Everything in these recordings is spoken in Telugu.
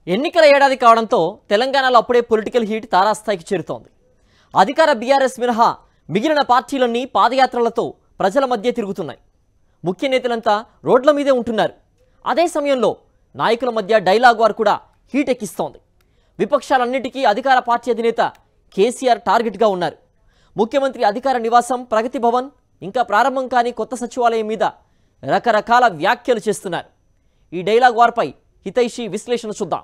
ఎన్నికల ఏడాది కావడంతో తెలంగాణలో అప్పుడే పొలిటికల్ హీట్ తారాస్థాయికి చేరుతోంది అధికార బీఆర్ఎస్ మినహా మిగిలిన పార్టీలన్నీ పాదయాత్రలతో ప్రజల మధ్య తిరుగుతున్నాయి ముఖ్య నేతలంతా రోడ్ల మీదే ఉంటున్నారు అదే సమయంలో నాయకుల మధ్య డైలాగ్ వార్ కూడా హీట్ ఎక్కిస్తోంది విపక్షాలన్నిటికీ అధికార పార్టీ అధినేత కేసీఆర్ టార్గెట్గా ఉన్నారు ముఖ్యమంత్రి అధికార నివాసం ప్రగతి భవన్ ఇంకా ప్రారంభం కాని కొత్త సచివాలయం మీద రకరకాల వ్యాఖ్యలు చేస్తున్నారు ఈ డైలాగ్ వార్పై హితైషి విశ్లేషణ చూద్దాం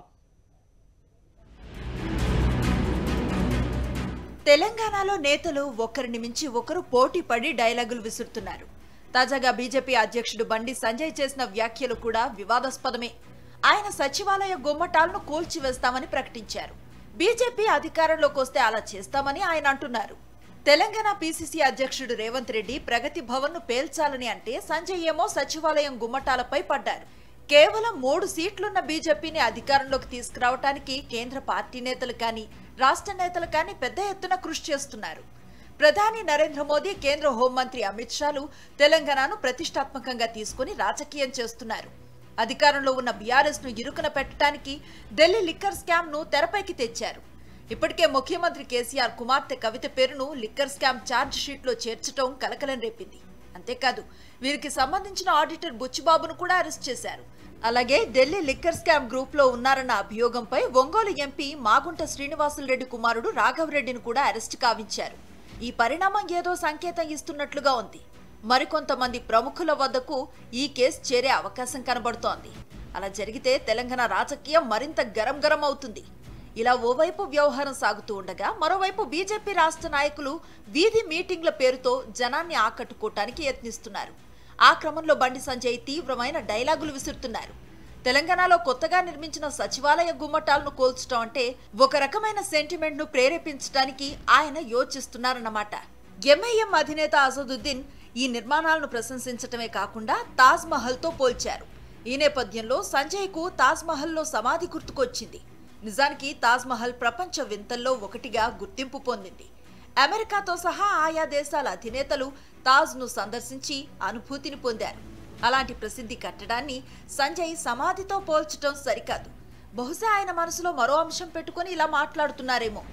తెలంగాణలో నేతలు ఒకరిని మించి ఒకరు పోటీ పడి డైలాగులు విసురుతున్నారు తాజాగా బీజేపీ అధ్యక్షుడు బండి సంజయ్ చేసిన వ్యాఖ్యలు కూడా వివాదాస్పదమే ఆయన సచివాలయ గుమ్మటాలను కూల్చివేస్తామని ప్రకటించారు బీజేపీ అధికారంలోకి వస్తే అలా చేస్తామని ఆయన అంటున్నారు తెలంగాణ పీసీసీ అధ్యక్షుడు రేవంత్ రెడ్డి ప్రగతి భవన్ ను పేల్చాలని అంటే సంజయ్ ఏమో సచివాలయం గుమ్మటాలపై పడ్డారు కేవలం మూడు సీట్లున్న బీజేపీని అధికారంలోకి తీసుకురావటానికి కేంద్ర పార్టీ నేతలు కానీ రాష్ట్ర నేతలు కానీ పెద్ద ఎత్తున కృషి చేస్తున్నారు ప్రధాని నరేంద్ర మోదీ కేంద్ర హోంమంత్రి అమిత్ షాలు తెలంగాణను ప్రతిష్టాత్మకంగా తీసుకుని రాజకీయం చేస్తున్నారు అధికారంలో ఉన్న బీఆర్ఎస్ ను ఇరుకున పెట్టడానికి ఢిల్లీ లిక్కర్ స్కామ్ ను తెరపైకి తెచ్చారు ఇప్పటికే ముఖ్యమంత్రి కేసీఆర్ కుమార్తె కవిత పేరును లిక్కర్ స్కామ్ ఛార్జ్ షీట్ లో చేర్చడం కలకలం రేపింది అంతేకాదు వీరికి సంబంధించిన ఆడిటర్ బుచ్చిబాబును కూడా అరెస్ట్ చేశారు అలాగే ఢిల్లీ లిక్కర్ స్కామ్ గ్రూప్ లో ఉన్నారన్న అభియోగంపై ఒంగోలు ఎంపీ మాగుంట శ్రీనివాసులరెడ్డి కుమారుడు రాఘవరెడ్డిని కూడా అరెస్ట్ కావించారు ఈ పరిణామం ఏదో సంకేతం ఇస్తున్నట్లుగా ఉంది మరికొంతమంది ప్రముఖుల వద్దకు ఈ కేసు చేరే అవకాశం కనబడుతోంది అలా జరిగితే తెలంగాణ రాజకీయం మరింత గరం గరం అవుతుంది ఇలా ఓవైపు వ్యవహారం సాగుతూ ఉండగా మరోవైపు బీజేపీ రాష్ట్ర నాయకులు వీధి మీటింగ్ల పేరుతో జనాన్ని ఆకట్టుకోవటానికి యత్నిస్తున్నారు ఆ క్రమంలో బండి సంజయ్ తీవ్రమైన డైలాగులు విసురుతున్నారు తెలంగాణలో కొత్తగా నిర్మించిన సచివాలయ గుమ్మటాలను కోల్చడం అంటే ఒక రకమైన సెంటిమెంట్ ను ప్రేరేపించడానికి ఆయన యోచిస్తున్నారన్నమాట ఎంఐఎం అధినేత అసదుద్దీన్ ఈ నిర్మాణాలను ప్రశంసించటమే కాకుండా తాజ్ మహల్ తో పోల్చారు ఈ నేపథ్యంలో సంజయ్ కు తాజ్ మహల్లో సమాధి గుర్తుకొచ్చింది నిజానికి తాజ్ మహల్ ప్రపంచ వింతల్లో ఒకటిగా గుర్తింపు పొందింది అమెరికాతో సహా ఆయా దేశాల అధినేతలు తాజ్ ను సందర్శించి అనుభూతిని పొందారు అలాంటి ప్రసిద్ధి కట్టడాన్ని సంజయ్ సమాధితో పోల్చడం సరికాదు బహుశా ఆయన మనసులో మరో అంశం పెట్టుకొని ఇలా మాట్లాడుతున్నారేమో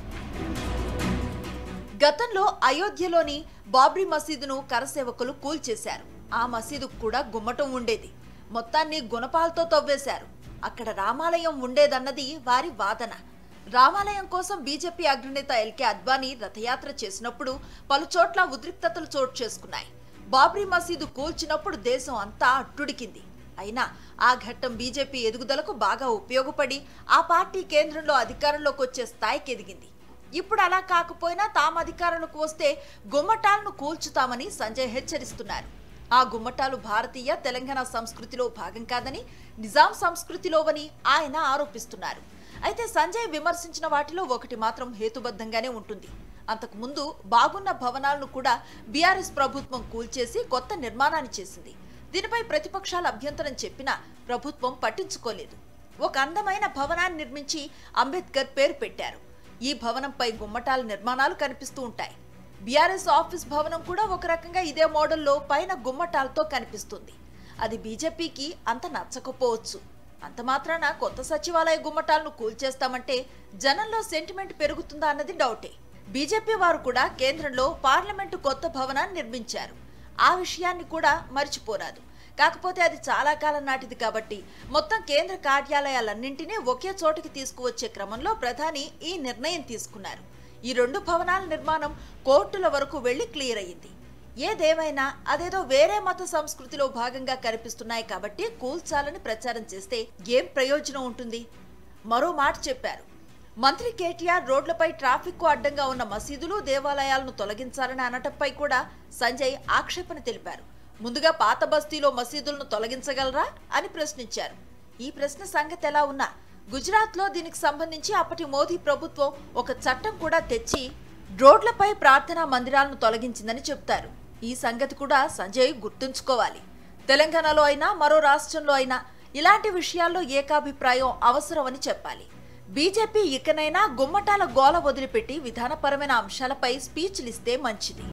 గతంలో అయోధ్యలోని బాబ్రీ మసీదును కరసేవకులు కూల్చేశారు ఆ మసీదుకు కూడా గుమ్మటం ఉండేది మొత్తాన్ని గుణపాలతో తవ్వేశారు అక్కడ రామాలయం ఉండేదన్నది వారి వాదన రామాలయం కోసం బీజేపీ అగ్రనేత ఎల్కే అద్వానీ రథయాత్ర చేసినప్పుడు పలు చోట్ల ఉద్రిక్తతలు చోటు చేసుకున్నాయి బాబ్రీ మసీదు కూల్చినప్పుడు దేశం అంతా అట్టుడికింది అయినా ఆ ఘట్టం బీజేపీ ఎదుగుదలకు బాగా ఉపయోగపడి ఆ పార్టీ కేంద్రంలో అధికారంలోకి వచ్చే స్థాయికి ఎదిగింది ఇప్పుడు అలా కాకపోయినా తాము అధికారంలోకి వస్తే గుమ్మటాలను కూల్చుతామని సంజయ్ హెచ్చరిస్తున్నారు ఆ గుమ్మటాలు భారతీయ తెలంగాణ సంస్కృతిలో భాగం కాదని నిజాం సంస్కృతిలోవని ఆయన ఆరోపిస్తున్నారు అయితే సంజయ్ విమర్శించిన వాటిలో ఒకటి మాత్రం హేతుబద్ధంగానే ఉంటుంది అంతకుముందు బాగున్న భవనాలను కూడా బీఆర్ఎస్ ప్రభుత్వం కూల్చేసి కొత్త నిర్మాణాన్ని చేసింది దీనిపై ప్రతిపక్షాలు అభ్యంతరం చెప్పినా ప్రభుత్వం పట్టించుకోలేదు ఒక అందమైన భవనాన్ని నిర్మించి అంబేద్కర్ పేరు పెట్టారు ఈ భవనంపై గుమ్మటాల నిర్మాణాలు కనిపిస్తూ ఉంటాయి బీఆర్ఎస్ ఆఫీస్ భవనం కూడా ఒక రకంగా ఇదే మోడల్లో పైన గుమ్మటాలతో కనిపిస్తుంది అది బీజేపీకి అంత నచ్చకపోవచ్చు అంత మాత్రాన కొత్త సచివాలయ గుమ్మటాలను కూల్చేస్తామంటే జనంలో సెంటిమెంట్ పెరుగుతుందా అన్నది డౌటే బీజేపీ వారు కూడా కేంద్రంలో పార్లమెంటు కొత్త భవనాన్ని నిర్మించారు ఆ విషయాన్ని కూడా మర్చిపోరాదు కాకపోతే అది చాలా కాలం నాటిది కాబట్టి మొత్తం కేంద్ర కార్యాలయాలన్నింటినీ ఒకే చోటికి తీసుకువచ్చే క్రమంలో ప్రధాని ఈ నిర్ణయం తీసుకున్నారు ఈ రెండు భవనాల నిర్మాణం కోర్టుల వరకు వెళ్లి క్లియర్ అయ్యింది ఏదేమైనా అదేదో వేరే మత సంస్కృతిలో భాగంగా కనిపిస్తున్నాయి కాబట్టి కూల్చాలని ప్రచారం చేస్తే ఏం ప్రయోజనం ఉంటుంది మరో మాట చెప్పారు మంత్రి కేటీఆర్ రోడ్లపై ట్రాఫిక్ కు అడ్డంగా ఉన్న మసీదులు దేవాలయాలను తొలగించాలని అనటంపై కూడా సంజయ్ ఆక్షేపణ తెలిపారు ముందుగా పాత బస్తీలో మసీదులను తొలగించగలరా అని ప్రశ్నించారు ఈ ప్రశ్న సంగతి ఎలా ఉన్నా గుజరాత్ లో దీనికి సంబంధించి అప్పటి మోదీ ప్రభుత్వం ఒక చట్టం కూడా తెచ్చి రోడ్లపై ప్రార్థనా మందిరాలను తొలగించిందని చెప్తారు ఈ సంగతి కూడా సంజయ్ గుర్తుంచుకోవాలి తెలంగాణలో అయినా మరో రాష్ట్రంలో అయినా ఇలాంటి విషయాల్లో ఏకాభిప్రాయం అవసరమని చెప్పాలి బీజేపీ ఇకనైనా గుమ్మటాల గోల వదిలిపెట్టి విధానపరమైన అంశాలపై స్పీచ్లిస్తే మంచిది